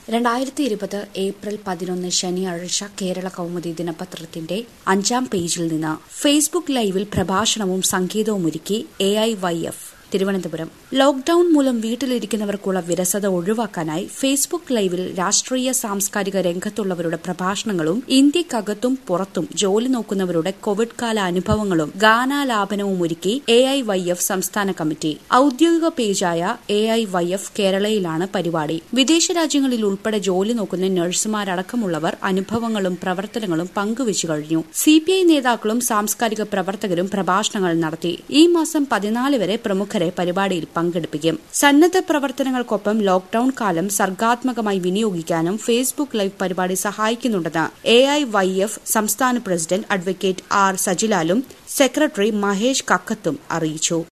രണ്ടായിരത്തി ഇരുപത് ഏപ്രിൽ പതിനൊന്ന് ശനിയാഴ്ച കേരള കൗമുദി ദിനപത്രത്തിന്റെ അഞ്ചാം പേജിൽ നിന്ന് ഫേസ്ബുക്ക് ലൈവിൽ പ്രഭാഷണവും സംഗീതവുമൊരുക്കി A I Y F Thiruvananthapuram lockdown മൂലം വീട്ടിലിരിക്കുന്നവർക്കുള്ള വിരസത ഒഴിവാക്കാനായി ഫേസ്ബുക്ക് ലൈവിൽ രാഷ്ട്രീയ സാംസ്കാരിക രംഗത്തുള്ളവരുടെ പ്രഭാഷണങ്ങളും ഇന്ത്യക്കകത്തും പുറത്തും ജോലി നോക്കുന്നവരുടെ കോവിഡ് കാല അനുഭവങ്ങളും ഗാനാലാപനവും ഒരുക്കി എ ഐ വൈ എഫ് സംസ്ഥാന കമ്മിറ്റി ഔദ്യോഗിക പേജായ എ ഐ വൈ എഫ് കേരളയിലാണ് പരിപാടി വിദേശ രാജ്യങ്ങളിൽ ഉൾപ്പെടെ ജോലി നോക്കുന്ന നഴ്സുമാരടക്കമുള്ളവർ അനുഭവങ്ങളും പ്രവർത്തനങ്ങളും പങ്കുവച്ചു കഴിഞ്ഞു സിപിഐ നേതാക്കളും സാംസ്കാരിക പ്രവർത്തകരും പ്രഭാഷണങ്ങൾ നടത്തി ഈ മാസം പതിനാല് വരെ പ്രമുഖരെ പരിപാടിയിൽ പങ്കെടുപ്പിക്കും സന്നദ്ധ പ്രവർത്തനങ്ങൾക്കൊപ്പം ലോക്ഡൌൺ കാലം സർഗാത്മകമായി വിനിയോഗിക്കാനും ഫേസ്ബുക്ക് ലൈവ് പരിപാടി സഹായിക്കുന്നുണ്ടെന്ന് എ ഐ വൈ എഫ് സംസ്ഥാന പ്രസിഡന്റ് അഡ്വക്കേറ്റ് ആർ സജിലാലും സെക്രട്ടറി മഹേഷ് കക്കത്തും അറിയിച്ചു